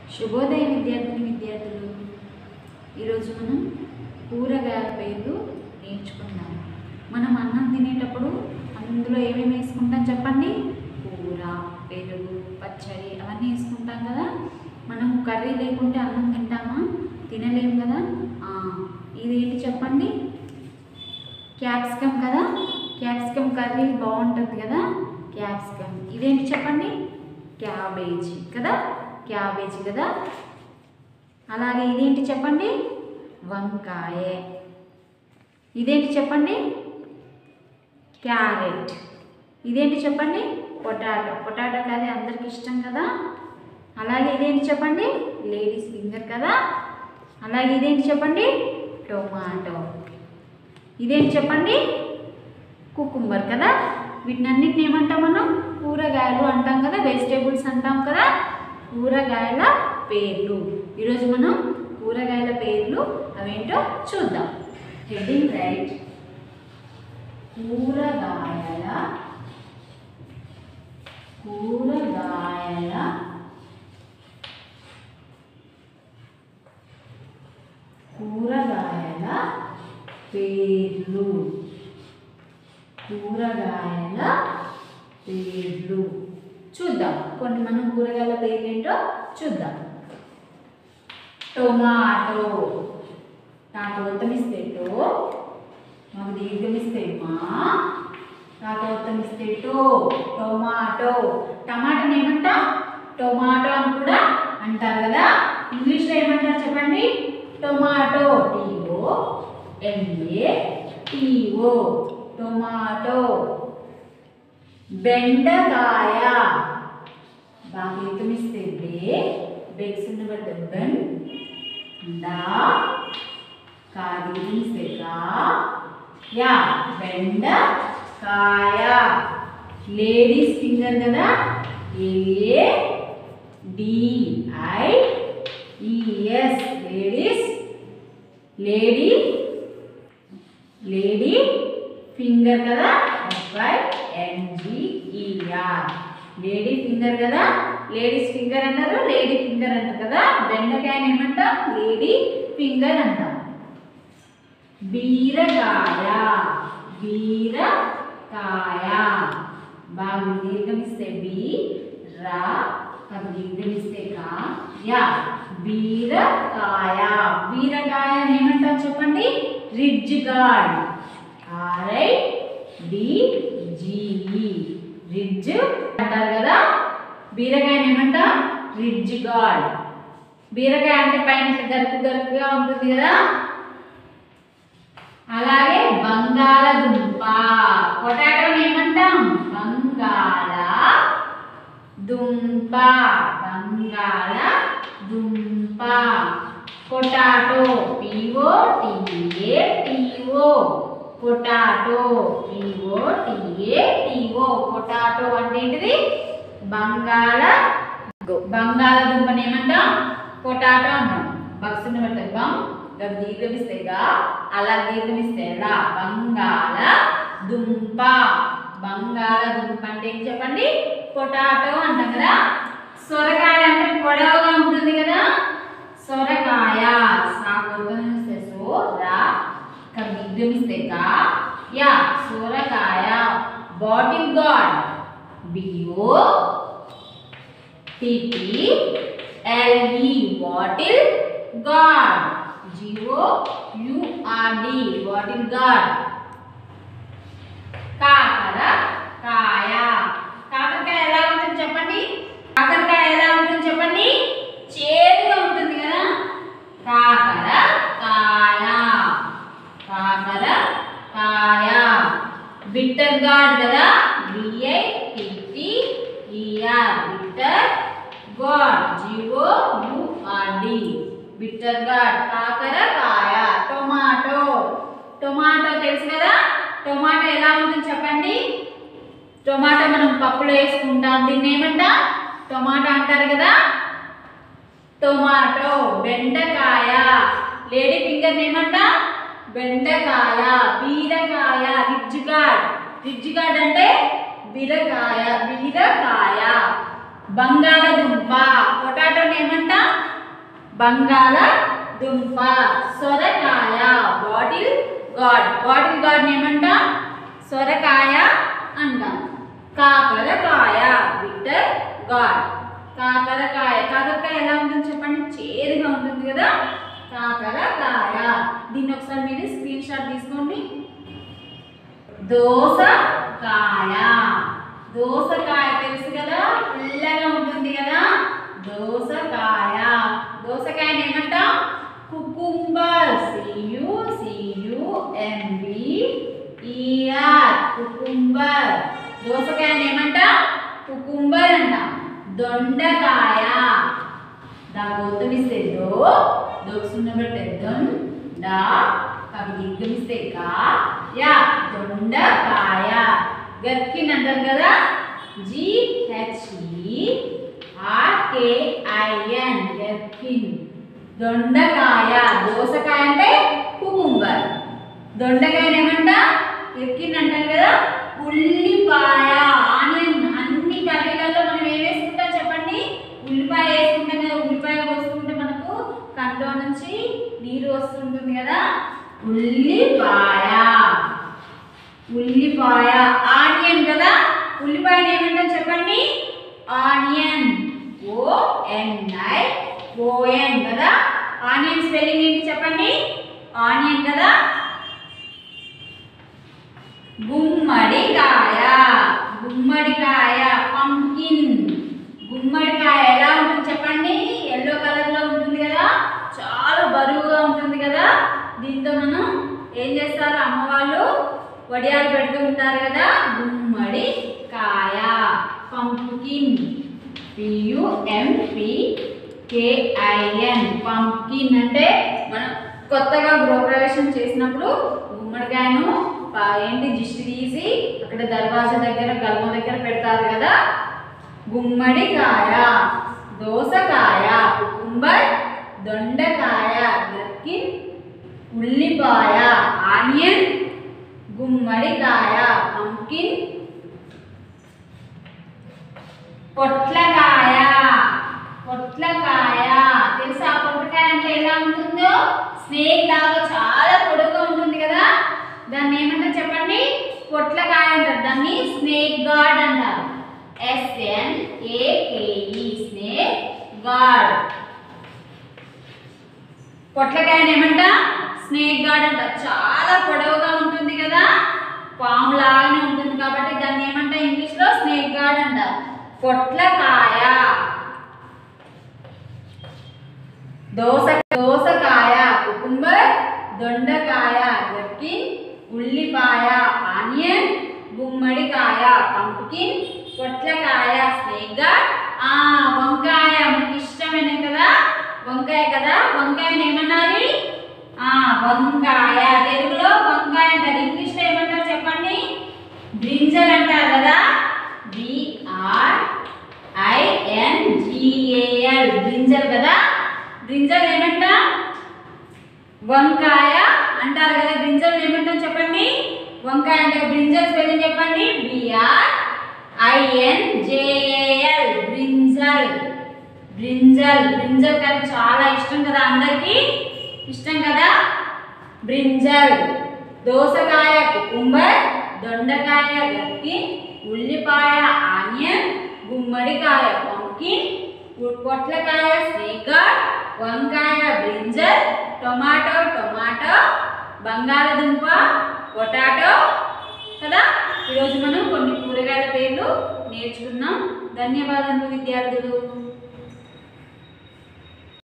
శుభోదయ విద్యార్థిని విద్యార్థులు ఈరోజు మనం కూరగాయల పేర్లు నేర్చుకుందాం మనం అన్నం తినేటప్పుడు అందులో ఏమేమి వేసుకుంటాం చెప్పండి కూర పెరుగు పచ్చడి అవన్నీ వేసుకుంటాం కదా మనం కర్రీ లేకుంటే అన్నం తింటామా తినలేము కదా ఆ, ఇదేంటి చెప్పండి క్యాప్సికమ్ కదా క్యాప్సికమ్ కర్రీ బాగుంటుంది కదా క్యాప్సికమ్ ఇదేంటి చెప్పండి క్యాబేజీ కదా క్యాబేజీ కదా అలాగే ఇదేంటి చెప్పండి వంకాయ ఇదేంటి చెప్పండి క్యారెట్ ఇదేంటి చెప్పండి పొటాటో పొటాటో కర్రీ అందరికి ఇష్టం కదా అలాగే ఇదేంటి చెప్పండి లేడీస్ ఫింగర్ కదా అలాగే ఇదేంటి చెప్పండి టొమాటో ఇదేంటి చెప్పండి కుకుంబర్ కదా వీటినన్నిటిని ఏమంటాం మనం కూరగాయలు అంటాం కదా వెజిటేబుల్స్ అంటాం కదా కూరగాయల పేర్లు ఈరోజు మనం కూరగాయల పేర్లు అవేంటో చూద్దాం హెడ్డింగ్ రైట్ కూరగాయల కూరగాయల కూరగాయల పేర్లు కూరగాయల పేర్లు చూద్దాం కొన్ని మనం కూరగాయల పేర్లు ఏంటో చూద్దాం టొమాటో తాకోత్తమిస్తే టో మాకు దీర్ఘమిస్తే మా తాకోత్తమిస్తే టో టొమాటో టమాటాని ఏమంటాం టొమాటో అని కూడా అంటారు కదా ఇంగ్లీష్లో ఏమంటారు చెప్పండి tomato T O M A T O tomato బెండకాయ బాగా ఎత్తుమిస్తే బే బెక్స్ ఉన్నబట్టి బెన్ డా కాగిస్తే కా యా బెండకాయ లేడీస్ ఫింగర్ కదా A D I E S ladies lady lady finger కదా ఎఫ్ఐ ఎన్జిఈఆర్ లేడీ ఫింగర్ కదా లేడీస్ ఫింగర్ అంటారు లేడీ ఫింగర్ అంటారు కదా బెండకాయని ఏమంటాం లేడీ ఫింగర్ అంటాం బీరకాయ బీరకాయ బాగు దీర్ఘమిస్తే బి రా అది దీర్ఘమిస్తే కా యా బీరకాయ బీరకాయ అని ఏమంటాం చెప్పండి ridge gourd R I D G E ridge అంటారు కదా బీరకాయని ఏమంటాం రిడ్జ్ గార్డ్ బీరకాయ అంటే పైన ఇట్లా గరుకు గరుకుగా ఉంటుంది కదా అలాగే బంగాళదుంప పొటాటోని ఏమంటాం బంగాళ దుంప బంగాళ దుంప potato P O T A T O potato P O T A T O potato అంటే ఏంటిది బంగాళ బంగాళదుంపని ఏమంటాం పొటాటో అంటాం బక్సుని పెట్టారు బం గబ్ దీర్ఘమిస్తేగా అలా దీర్ఘమిస్తేలా బంగాళ దుంప బంగాళ దుంప అంటే ఏం చెప్పండి పొటాటో అంటాం కదా సొరకాయ అంటే పొడవుగా ఉంటుంది కదా సొరకాయ సాగోతమిస్తే సో రా కబ్ దీర్ఘమిస్తే కా యా సొరకాయ bottle gourd B O T T L E bottle gourd G O U R D bottle gourd కాకర కాయ కాకరకాయ ఎలా ఉంటుంది చెప్పండి కాకరకాయ ఎలా ఉంటుంది చెప్పండి చేదుగా ఉంటుంది కదా కాకర కాయ కాకర కాయ బిట్టర్ గాడ్ కదా B I T T E R bitter gourd G O U R D bitter gourd కాకర కాయ టొమాటో టొమాటో తెలుసు కదా టొమాటో ఎలా ఉంటుంది చెప్పండి టొమాటో మనం పప్పులో వేసుకుంటాం దీన్ని ఏమంటా టొమాటో అంటారు కదా టొమాటో బెండకాయ లేడీ ఫింగర్ ఏమంటా బెండకాయ బీరకాయ రిడ్జ్ గార్డ్ రిడ్జ్ గార్డ్ అంటే బీరకాయ బీరకాయ బంగాళదుంప పొటాటోని ఏమంటాం బంగాళదుంప సొరకాయ బాటిల్ గాడ్ బాటిల్ గాడ్ ఏమంటాం సొరకాయ అంటాం కాకరకాయ బిట్టర్ గాడ్ కాకరకాయ కాకరకాయ ఎలా ఉంటుంది చెప్పండి చేదుగా ఉంటుంది కదా కాకరకాయ దీన్ని ఒకసారి మీరు స్క్రీన్ షాట్ తీసుకోండి దోసకాయ దోసకాయ తెలుసు కదా పుల్లగా ఉంటుంది కదా దోసకాయ దోసకాయని ఏమంటాం cucumber C U C U M B E R cucumber దోసకాయని ఏమంటాం కుకుంబర్ అంటాం దొండకాయ దా గౌతమిస్తే దో దోసున్నబట్టే దొన్ డా కవి దిగ్గమిస్తే కా యా దొండకాయ గర్కిన్ అంటారు కదా G H E R K I N gherkin దొండకాయ దోసకాయ అంటే కుకుంబర్ దొండకాయ ఏమంటా ఎక్కిన్ అంటారు కదా ఉల్లిపాయ ఆనియన్ అన్ని కర్రీలలో మనం ఏం వేసుకుంటాం చెప్పండి ఉల్లిపాయ వేసుకుంటాం కదా ఉల్లిపాయ పోసుకుంటే మనకు కంట్లో నుంచి నీరు వస్తుంటుంది కదా ఉల్లిపాయ ఉల్లిపాయ ఆనియన్ కదా ఉల్లిపాయని ఏమంటాం చెప్పండి ఆనియన్ ఓ ఎన్ ఐ ఓఎన్ కదా ఆనియన్ స్పెల్లింగ్ ఏంటి చెప్పండి ఆనియన్ కదా గుమ్మడికాయ గుమ్మడికాయ పంకిన్ గుమ్మడికాయ ఎలా ఉంటుంది చెప్పండి ఎల్లో కలర్ లో ఉంటుంది కదా చాలా బరువుగా ఉంటుంది కదా దీంతో మనం ఏం చేస్తారు అమ్మ వాళ్ళు వడియాలు పెడుతూ ఉంటారు కదా గుమ్మడి కాయ పంకిన్ పియుఎంపి కేఐఎన్ పంకిన్ అంటే మనం కొత్తగా గృహప్రవేశం చేసినప్పుడు గుమ్మడికాయను పా- ఏంటి దిష్టి తీసి అక్కడ దర్వాజా దగ్గర గల్మ దగ్గర పెడతారు కదా గుమ్మడికాయ దోసకాయ కుకుంబర్ దొండకాయ గర్కిన్ ఉల్లిపాయ ఆనియన్ గుమ్మడికాయ పంకిన్ పొట్లకాయ పొట్లకాయ తెలుసా పొట్లకాయ అంటే ఎలా ఉంటుందో స్నేక్ లాగా చాలా పొడుగుగా ఉంటుంది కదా దాన్ని ఏమంటారు చెప్పండి పొట్లకాయ అంటారు దాన్ని స్నేక్ గార్డ్ అంటారు ఎస్ఎన్ ఏకేఈ స్నేక్ గార్డ్ పొట్లకాయని ఏమంట స్నేక్ గార్డ్ అంట చాలా పొడవుగా ఉంటుంది కదా పాము లాగానే ఉంటుంది కాబట్టి దాన్ని ఏమంట ఇంగ్లీష్ లో స్నేక్ గార్డ్ అంట పొట్లకాయ దోస దోసకాయ కుకుంబర్ దొండకాయ గర్కిన్ ఉల్లిపాయ ఆనియన్ గుమ్మడికాయ పంపుకిన్ పొట్లకాయ స్నేక్ గార్డ్ ఆ వంకాయ మనకి ఇష్టమైన కదా వంకాయ కదా వంకాయని ఏమనాలి ఆ వంకాయ తెలుగులో వంకాయ అంటారు ఇంగ్లీష్ లో ఏమంటారు చెప్పండి బ్రింజల్ అంటారు కదా బిఆర్ ఐఎన్ జిఏఎల్ బ్రింజల్ కదా బ్రింజల్ ఏమంట వంకాయ అంటారు కదా బ్రింజల్ ఏమంటాం చెప్పండి వంకాయ అంటే బ్రింజల్ స్పెల్లింగ్ చెప్పండి B R I N J A L brinjal brinjal brinjal curry చాలా ఇష్టం కదా అందరికి ఇష్టం కదా బ్రింజల్ దోసకాయ కుకుంబర్ దొండకాయ గట్టి ఉల్లిపాయ ఆనియన్ గుమ్మడికాయ పంకిన్ పొట్లకాయ స్నేకర్ వంకాయ బ్రింజల్ టొమాటో టొమాటో బంగాళదుంప పొటాటో కదా ఈరోజు మనం కొన్ని కూరగాయల పేర్లు నేర్చుకున్నాం ధన్యవాదములు విద్యార్థులు